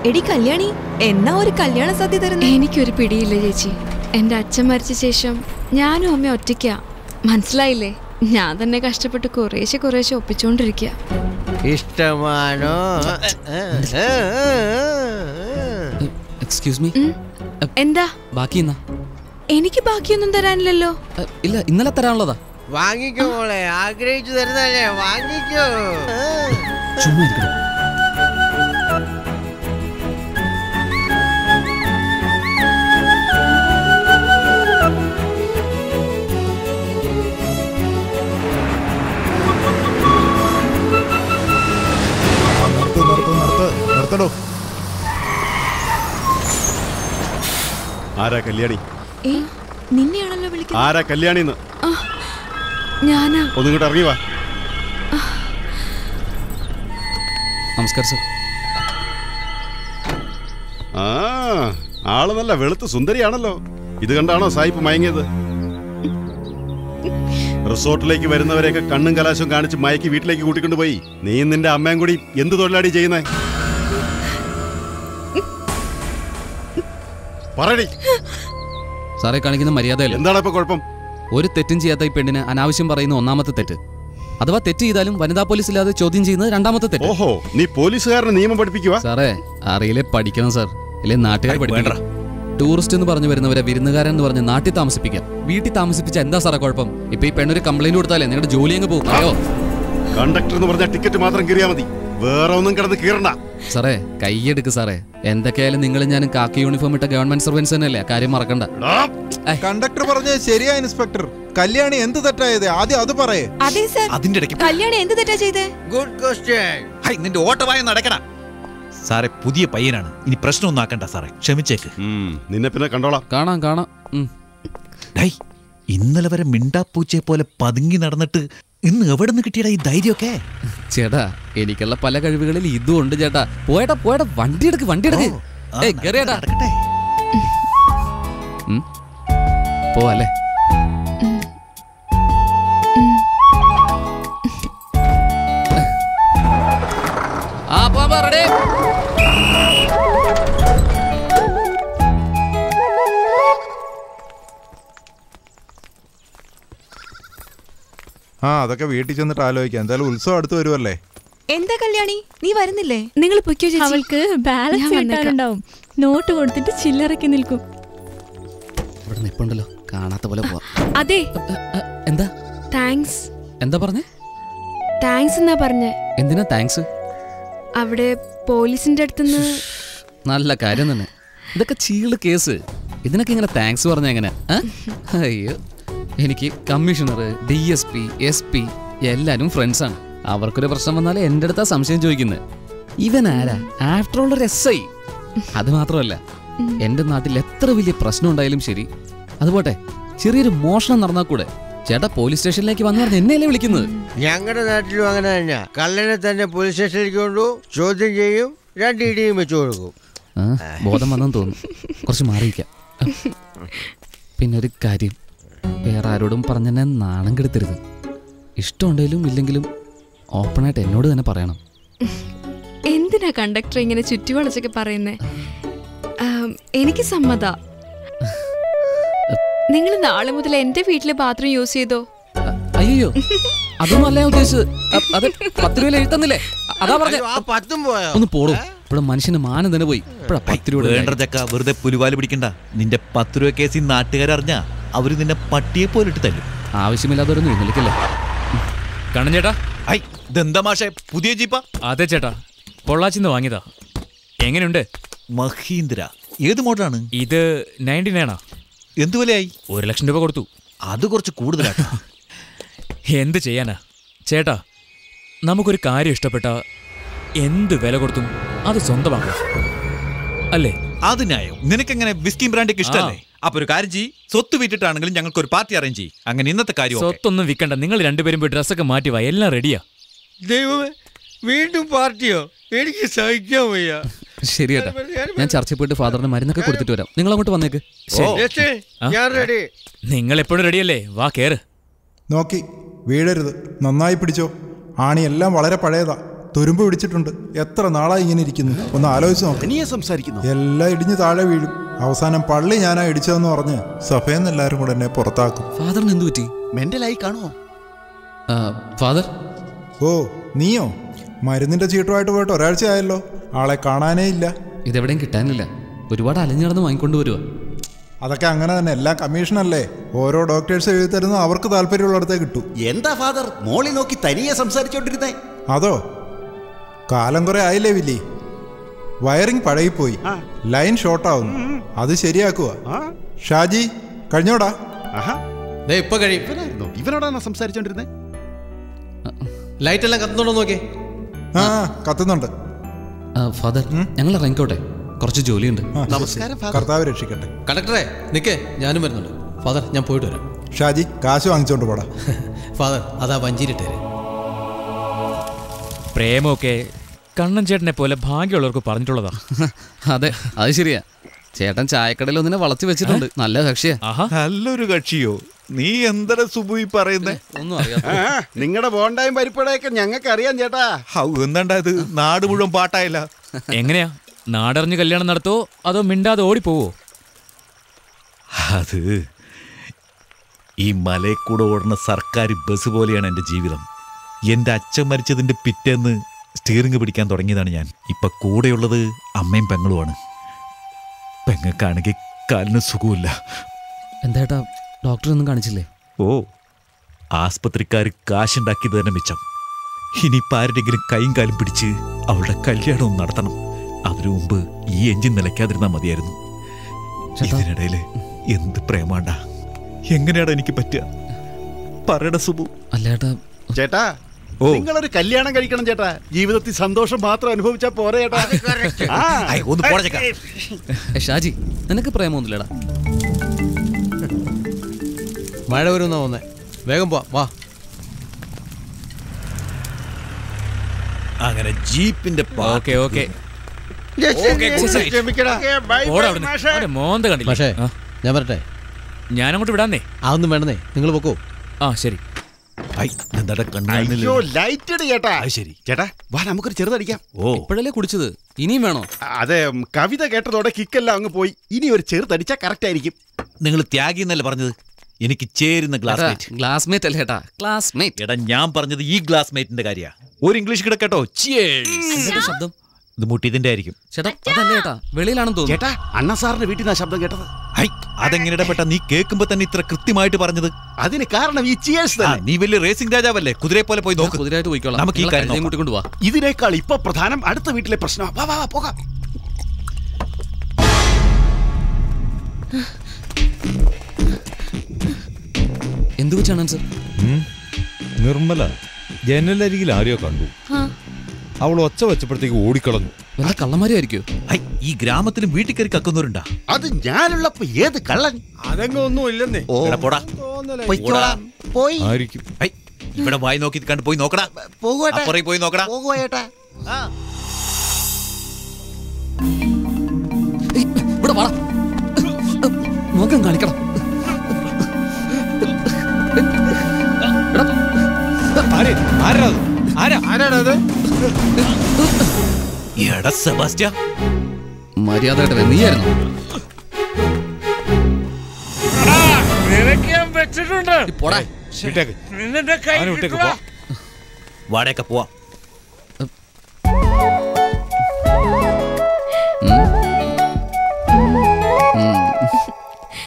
എടി കല്യാണി എന്നാ ഒരു കല്യാണ സദ്യ തരുന്നേ എനിക്കൊരു പിടിയില്ല ചേച്ചി എൻ്റെ അച്ഛൻ മരിച്ച ശേഷം ഞാനും അമ്മ ഒറ്റയ്ക്കാ മനസ്സിലായില്ലേ ഞാൻ തന്നെ കഷ്ടപ്പെട്ട് കുറേശ്ശെ കുറേശ്ശെ ഒപ്പിച്ചുകൊണ്ടിരിക്കുക ഇഷ്ടമാണോ എക്സ്ക്യൂസ് മീ എന്താ ബാക്കി എന്നാ എനിക്ക് ബാക്കിയൊന്നും തരാനില്ലല്ലോ അ, ഇല്ല ഇന്നലെ തരാനുള്ളതാ വാങ്ങിക്കോ മോളെ ആഗ്രഹിച്ചു തരുന്നല്ലേ വാങ്ങിക്കോ ചുമ്മാ ഇരിക്കണം നിർത്ത് നിർത്ത് നിർത്ത് നിർത്തടോ ആരാ കല്യാണി ഏ നിന്നെയാണല്ലോ വിളിക്കുന്നത് ആരാ കല്യാണിന്ന് ഞാനാ ഒന്നും ഇങ്ങോട്ട് ഇറങ്ങി വാ നമസ്കാരം സർ ആ ആള് നല്ല വെളുത്ത് സുന്ദരിയാണല്ലോ ഇത് കണ്ടാണോ സായിപ്പ് മയങ്ങിയത് റിസോർട്ടിലേക്ക് വരുന്നവരെയൊക്കെ കണ്ണും കലാശവും കാണിച്ച് മയക്കി വീട്ടിലേക്ക് കൂട്ടിക്കൊണ്ടുപോയി നീയും നിന്റെ അമ്മയും കൂടി എന്ത് തൊഴിലാടി ചെയ്യുന്നേ പറയടി സാറേ കാണിക്കുന്ന മര്യാദയല്ല എന്താണ് ഇപ്പൊ കുഴപ്പം ഒരു തെറ്റും ചെയ്യാത്ത ഈ പെണ്ണിന് അനാവശ്യം പറയുന്ന ഒന്നാമത്തെ തെറ്റ് അഥവാ തെറ്റ് ചെയ്താലും വനിതാ പോലീസ് ഇല്ലാതെ ചോദ്യം ചെയ്യുന്നത് രണ്ടാമത്തെ തെറ്റ് ഓഹോ നീ പോലീസുകാരനെ നിയമം പഠിപ്പിക്കുക സാറേ അറിയില്ലേ പഠിക്കണം സാർ ഇല്ലേ നാട്ടുകാർ പഠിക്കണം ടൂറിസ്റ്റ് എന്ന് പറഞ്ഞു വരുന്നവരെ വിരുന്നുകാരൻ എന്ന് പറഞ്ഞ് നാട്ടിൽ താമസിപ്പിക്കാം വീട്ടിൽ താമസിപ്പിച്ച എന്താ സാറേ കുഴപ്പം ഇപ്പൊ ഈ പെണ്ണൊരു കംപ്ലൈന്റ് കൊടുത്താലേ നിങ്ങളുടെ ജോലി അങ്ങ് പോകും അയ്യോ കണ്ടക്ടർ എന്ന് പറഞ്ഞ ടിക്കറ്റ് മാത്രം കീറിയാ മതി വേറെ ഒന്നും കിടന്ന് കീറണ്ട സാറേ കൈയെടുക്ക് സാറേ എന്തൊക്കെയായാലും നിങ്ങൾ ഞാനും കാക്കി യൂണിഫോം ഇട്ട ഗവൺമെന്റ് സർവൻസ് തന്നെയല്ലേ ആ കാര്യം മറക്കണ്ട കണ്ടക്ടർ പറഞ്ഞത് ശരിയാ ഇൻസ്പെക്ടർ കല്യാണി എന്ത് തെറ്റായത് ആദ്യം അത് പറയേ അതെ സർ അതിന്റെ ഇടയ്ക്ക് കല്യാണി എന്ത് തെറ്റാ ചെയ്തേ ഗുഡ് ക്വസ്റ്റ്യൻ ഹൈ നിന്റെ ഓട്ടവായ നടക്കണ സാറേ പുതിയ പയ്യനാണ് ഇനി പ്രശ്നമൊന്നും ആക്കണ്ട സാറേ ക്ഷമിച്ചേക്ക് ഉം, നിന്നെ പിന്നെ കണ്ടോളാം കാണാം കാണാം ഉം. ഡൈ ഇന്നലെ വരെ മിണ്ടാപ്പൂച്ചയെ പോലെ പതുങ്ങി നടന്നിട്ട് ഇന്ന് എവിടെ നിന്ന് കിട്ടിയടാ ഈ ധൈര്യമൊക്കെ ചേട്ടാ എനിക്കുള്ള പല കഴിവുകളിൽ ഇതും ഉണ്ട് ചേട്ടാ പോയടാ പോയടാ വണ്ടി എടുക്ക് വണ്ടി എടുക്ക് ആ, ഏയ് കേറിയേട്ടാ നടക്കട്ടെ ഉം. പോവാല്ലേ ആ പോവാ റെഡി ആ അതൊക്കെ വീട്ടിൽ ചെന്നിട്ട് ആലോചിക്കാം എന്തായാലും ഉത്സവം അടുത്ത് വരുമല്ലേ എന്താ കല്യാണി നീ വരുന്നില്ലേ നിങ്ങൾ പൊയ്ക്കോ ചേച്ചി അവൾക്ക് ഞാൻ ബാലൻസ് വന്നേക്കാം. കിട്ടാനുണ്ടാവും നോട്ട് കൊടുത്തിട്ട് ചില്ലറക്കി നിൽക്കും ഇവിടെ നിപ്പുണ്ടല്ലോ കാണാത്ത പോലെ പോവാ അതെ എ, എ, എന്താ താങ്ക്സ് എന്താ പറഞ്ഞേ താങ്ക്സ് എന്നാ പറഞ്ഞേ എന്തിനാ താങ്ക്സ് അവിടെ പോലീസിന്റെ അടുത്തുനിന്ന് നല്ല കാര്യം തന്നെ ഇതൊക്കെ ചീള് കേസ് ഇതിനൊക്കെ ഇങ്ങനെ താങ്ക്സ് പറഞ്ഞ എങ്ങനെ ആ? അയ്യോ എനിക്ക് commissioner D S P S P എല്ലാരും ഫ്രണ്ട്സാണ് അവർക്കൊരു പ്രശ്നം വന്നാലേ എൻ്റെ അടുത്താ സംശയം ചോദിക്കുന്നത് ഇവൻ ആരാ ആഫ്റ്റർ ഓൾ ഒരു എസ് ഐ അത് മാത്രമല്ല എൻ്റെ നാട്ടിൽ എത്ര വലിയ പ്രശ്നം ഉണ്ടായാലും ശരി അതുപോട്ടെ ചെറിയൊരു മോഷണം നടന്നാൽ കൂടെ ചേട്ടാ പോലീസ് സ്റ്റേഷനിലേക്ക് വന്നു പറഞ്ഞ് എന്നെയല്ലേ വിളിക്കുന്നത് ഞങ്ങളുടെ നാട്ടിലും അങ്ങനെ തന്നെയാ കള്ളനെ തന്നെ പോലീസ് സ്റ്റേഷനിലേക്ക് കൊണ്ടു ചോദ്യം ചെയ്യും രണ്ട് ഇടിയും വെച്ചു കൊടുക്കും ആ, ബോധം വന്നെന്ന് തോന്നുന്നു കുറച്ച് മാറിയിക്കാം പിന്നെ ഒരു കാര്യം വേറെ ആരോടും പറഞ്ഞെന്നെ നാണം കെടുത്തരുത് ഇഷ്ടമുണ്ടെങ്കിലും ഇല്ലെങ്കിലും ഓപ്പണായിട്ട് എന്നോട് തന്നെ പറയണം എന്തിനാ കണ്ടക്ടർ ഇങ്ങനെ ചുറ്റുവളച്ചൊക്കെ പറയുന്നേ ആം, എനിക്ക് സമ്മത നിങ്ങൾ നാളെ മുതൽ എന്റെ വീട്ടിലെ ബാത്റൂം യൂസ് ചെയ്തോ അ- അയ്യോ അതൊന്നും അല്ല ഞാൻ ഉദ്ദേശിച്ചത് അ- അത് പത്ത് രൂപയിൽ എഴുത്തന്നില്ലേ അ- അതാ പറഞ്ഞ അയ്യോ, ആ പത്തും പോയോ ഒന്ന് പോടും ഇവിടെ മനുഷ്യന് മാനം തന്നെ പോയി ഇപ്പഴാ പത്ത് രൂപ വേണ്ട ചക്ക വെറുതെ പുലിവാല് പിടിക്കണ്ട നിന്റെ പത്ത് രൂപ കേസിൽ നാട്ടുകാരറിഞ്ഞാ അവര് നിന്നെ പട്ടിയെ പോലെ ഇട്ട് തല്ലും ആവശ്യമില്ലാത്തവരൊന്നും എഴുന്നള്ളിക്കല്ലേ കണ്ണൻ ചേട്ടാ ഐ ഇതെന്താ മാഷേ പുതിയ ജീപ്പാ അതെ ചേട്ടാ പൊള്ളാച്ചിന്ന് വാങ്ങിയതാ എങ്ങനെയുണ്ട് മഹീന്ദ്ര ഏത് മോഡലാണ് ഇത് നയൻറ്റി നയനാ എന്ത് വിലയായി ഒരു ലക്ഷം രൂപ കൊടുത്തു അത് കുറച്ച് കൂടുതലാട്ടോ എന്ത് ചെയ്യാനാ ചേട്ടാ നമുക്കൊരു കാര്യം ഇഷ്ടപ്പെട്ട എന്ത് വില കൊടുത്തും അത് സ്വന്തമാക്കണം അല്ലേ അത് ന്യായം നിനക്കെങ്ങനെ വിസ്കി ബ്രാൻഡ് ഇഷ്ടമല്ലേ അപ്പൊ ഒരു കാര്യം ചെയ്യ് സ്വത്ത് വിറ്റിട്ടാണെങ്കിലും ഞങ്ങൾക്ക് ഒരു പാർട്ടി അറേഞ്ച് ചെയ്യും അങ്ങനെ ഇന്നത്തെ കാര്യം okay. സ്വത്തൊന്നും വിൽക്കണ്ട നിങ്ങൾ രണ്ടുപേരും പോയി ഡ്രസ്സൊക്കെ മാറ്റി വാ എല്ലാം റെഡിയാ ദൈവമേ വീണ്ടും പാർട്ടിയോ എനിക്ക് സഹിക്കാൻ വയ്യ ശരി ഏട്ടാ ഞാൻ ചർച്ചയിൽ പോയിട്ട് ഫാദറിന് മരുന്നൊക്കെ കൊടുത്തിട്ട് വരാം നിങ്ങൾ അങ്ങോട്ട് വന്നേക്ക് ശരി. ജസ്റ്റ് ഞാൻ റെഡി നിങ്ങൾ എപ്പോഴും റെഡിയല്ലേ വാ കേറ് നോക്കി വീഴരുത് നന്നായി പിടിച്ചോ ആണിയെല്ലാം വളരെ പഴയതാ തുരുമ്പ് പിടിച്ചിട്ടുണ്ട് എത്ര നാളായി ഇങ്ങനെ ഇരിക്കുന്നു ഒന്ന് ആലോചിച്ച് നോക്ക് നീയെ സംസാരിക്കുന്നു എല്ലാം ഇടിഞ്ഞ് താഴെ വീഴും അവസാനം പള്ളി ഞാനാ ഇടിച്ചതെന്ന് പറഞ്ഞ് സഭയിൽ നിന്ന് എല്ലാവരും കൂടെ എന്നെ പുറത്താക്കും ഫാദറിന് എന്തു പറ്റി മെന്റലായി കാണുമോ ആ, ഫാദർ ഓ നീയോ മരുന്നിന്റെ ചീട്ടുമായിട്ട് പോയിട്ട് ഒരാഴ്ച ആയല്ലോ ആളെ കാണാനേ ഇല്ല ഇതെവിടെയും കിട്ടാനില്ല ഒരുപാട് അലഞ്ഞു നടന്ന് വാങ്ങിക്കൊണ്ട് വരുവാ അതൊക്കെ അങ്ങനെ തന്നെ എല്ലാം കമ്മീഷനല്ലേ ഓരോ ഡോക്ടേഴ്സ് എഴുതി തരുന്നു അവർക്ക് താല്പര്യമുള്ളിടത്തേ കിട്ടൂ എന്താ ഫാദർ മോളി നോക്കി തനിയെ സംസാരിച്ചോണ്ടിരുന്നേ അതോ കാലം കുറെ ആയില്ലേ വില്ലി വയറിംഗ് പഴകിപ്പോയി ലൈൻ ഷോർട്ടാവുന്നു അത് ശരിയാക്കുക ഷാജി കഴിഞ്ഞോടാ ദേ ഇപ്പൊ കഴിയും ഇവനായിരുന്നോ? ഇവനോടാണോ സംസാരിച്ചോണ്ടിരുന്നേ ലൈറ്റ് എല്ലാം കത്തുന്നുണ്ടോ നോക്കേ ആ കത്തുന്നുണ്ട് ആ, ഫാദർ ഞങ്ങൾ ഇറങ്ങിക്കോട്ടെ കുറച്ച് ജോലിയുണ്ട് ആ, നമസ്കാരം ഫാദർ കർത്താവ് രക്ഷിക്കട്ടെ കണ്ടക്ടറെ നിക്കേ ഞാനും വരുന്നുണ്ട് ഫാദർ ഞാൻ പോയിട്ട് വരാം ഷാജി കാശ് വാങ്ങിച്ചോണ്ട് പോടാ ഫാദർ അതാ വഞ്ചിയിലിട്ടേര് പ്രേമമൊക്കെ കണ്ണൻ ചേട്ടനെ പോലെ ഭാഗ്യമുള്ളവർക്ക് പറഞ്ഞിട്ടുള്ളതാ അതെ അത് ശരിയാ ചേട്ടൻ ചായക്കടയിൽ ഒന്നിനെ വളച്ചു വെച്ചിട്ടുണ്ട് നല്ല കക്ഷിയാ ആഹാ നല്ലൊരു കക്ഷിയോ നീ എന്തര സുബു ഈ പറയുന്നേ ഒന്നും അറിയാം നിങ്ങളുടെ ബോണ്ടായും പരിപ്പടയൊക്കെ ഞങ്ങൾക്ക് അറിയാം ചേട്ടാ ഹൗ എന്താണ്ടാ ഇത് നാട് മുഴുവൻ പാട്ടായില്ല എങ്ങനെയാ നാടറിഞ്ഞ് കല്യാണം നടത്തോ അതോ മിണ്ടാതെ ഓടിപ്പോവോ അത് ഈ മലയെക്കൂടെ ഓടുന്ന സർക്കാർ ബസ് പോലെയാണ് എൻ്റെ ജീവിതം എൻ്റെ അച്ഛൻ മരിച്ചതിൻ്റെ പിറ്റേന്ന് സ്റ്റിയറിംഗ് പിടിക്കാൻ തുടങ്ങിയതാണ് ഞാൻ ഇപ്പൊ കൂടെയുള്ളത് അമ്മയും പെങ്ങളുമാണ് പെങ്ങൾക്കാണെങ്കിൽ കാലിന് സുഖമില്ല എന്താ ഡോക്ടർ ഒന്നും കാണിച്ചില്ലേ ഓ ആസ്പത്രിക്കാർ കാശുണ്ടാക്കിയത് തന്നെ മിച്ചം ഇനിയിപ്പോൾ ആരുടെങ്കിലും കൈയും കാലും പിടിച്ച് അവളുടെ കല്യാണവും നടത്തണം അതിനു മുമ്പ് ഈ എഞ്ചിൻ നിലയ്ക്കാതിരുന്നാൽ മതിയായിരുന്നു ചേട്ടാ. ഇതിനിടയിൽ എന്ത് പ്രേമാണ്ട എങ്ങനെയാണ് എനിക്ക് പറ്റുക പറയട സുബു അല്ലേട്ടാ ചേട്ടാ ഓ. നിങ്ങളൊരു കല്യാണം കഴിക്കണം ചേട്ടാ ജീവിതത്തിൽ സന്തോഷം മാത്രം അനുഭവിച്ചാ പോരെ ചേട്ടാ ആ. ഐ, ഒന്ന് പോടാ ചെക്ക. ഏ, ഷാജി നിനക്ക് പ്രേമൊന്നുമില്ലടാ മഴ വരുമെന്നാ വന്നേ വേഗം പോവാം വാ അങ്ങനെ ജീപ്പിന്റെ ഓക്കെ ഓക്കെ ക്ഷമിക്കടാ. ഓടാ അവിടുന്ന്. അവന്റെ മോന്ത കണ്ടില്ല പക്ഷേ ഞാൻ പറട്ടെ ഞാൻ അങ്ങോട്ട് വിടാന്നേ അതൊന്നും വേണ്ടന്നേ നിങ്ങൾ പൊക്കോ ആ ശരി എന്താ അയ്യോ ലൈറ്റ് ഇട് ചേട്ടാ അത് ശരി ചേട്ടാ വാ നമുക്കൊരു ചെറുതടിക്കാം ഓ ഇപ്പോഴല്ലേ കുടിച്ചത് ഇനിയും വേണോ അതെ ഉം, കവിത കേട്ടതോടെ കിക്കെല്ലാം അങ്ങ് പോയി ഇനി ഒരു ചെറുതടിച്ചാ കറക്റ്റ് ആയിരിക്കും നിങ്ങൾ ത്യാഗി എന്നല്ലേ പറഞ്ഞത് എനിക്ക് ചേരുന്ന ഗ്ലാസ്മേറ്റ് ഗ്ലാസ്മേറ്റ് അല്ലേ ഏട്ടാ ക്ലാസ്മേറ്റ് എടാ ഞാൻ പറഞ്ഞത് ഈ ഗ്ലാസ്മേറ്റിന്റെ കാര്യ ഒരു ഇംഗ്ലീഷ് കിട കേട്ടോ Cheers. ശബ്ദം ഇത് മുട്ടിയതിന്റെ ആയിരിക്കും ചേട്ടാ അതല്ലേ ഏട്ടാ വെളിയിലാണെന്ന് തോന്നുന്നു ചേട്ടാ അണ്ണ സാറിന്റെ വീട്ടിൽ നിന്നാ ശബ്ദം കേട്ടത് ഹൈ അതെങ്ങനെ ഇടപെട്ട നീ കേൾക്കുമ്പോ തന്നെ ഇത്ര കൃത്യമായിട്ട് പറഞ്ഞത് അതിന് കാരണം ഈ ചിയേഴ്സ് ആ, തന്നെ നീ വലിയ റേസിംഗ് രാജാവല്ലേ കുതിരയെ പോലെ പോയി നോക്ക് കുതിരായിട്ട് പോയിക്കോളാം നമുക്ക് ഈ നിങ്ങളെ കാര്യം കഴുതയും നോക്കാം. കൂട്ടിക്കൊണ്ട് വാ ഇതിനേക്കാൾ ഇപ്പൊ പ്രധാനം അടുത്ത വീട്ടിലെ പ്രശ്നം വാ വാ വാ, പോകാം എന്ത് വെച്ചാണ് സർ നിർമ്മല ജനലരികിൽ ആരെയോ കണ്ടു അവൾ ഒച്ച വെച്ചപ്പോഴത്തേക്ക് ഓടിക്കളഞ്ഞു വല്ല കള്ളന്മാരായിരിക്കോ ഹൈ, ഈ ഗ്രാമത്തിലും വീട്ടിൽ കയറി കക്കുന്നവരുണ്ടാ അത് ഞാനുള്ളപ്പോ ഏത് കള്ളൻ അതെങ്ങൊന്നും ഇല്ലെന്നേ ഓ എടാ, പോടാ പൊയ്ക്കോളാം. പോയി ആയിരിക്കും ഹൈ, ഇവിടെ വായി നോക്കി കണ്ട് പോയി നോക്കടാ പോകുവേട്ടാ അപ്പുറേ പോയി നോക്കടാ പോകുവേട്ടാ ഏയ്, ഇവിടെ വാടാ മുഖം കാണിക്കണം എടാ സെബാസ്റ്റ്യ മര്യാദയായിട്ട് നീയായിരുന്നു ഈ പോടാ വിട്ടേക്ക് അവനെ വിട്ടേക്ക് പോ വാടയൊക്കെ പോവാം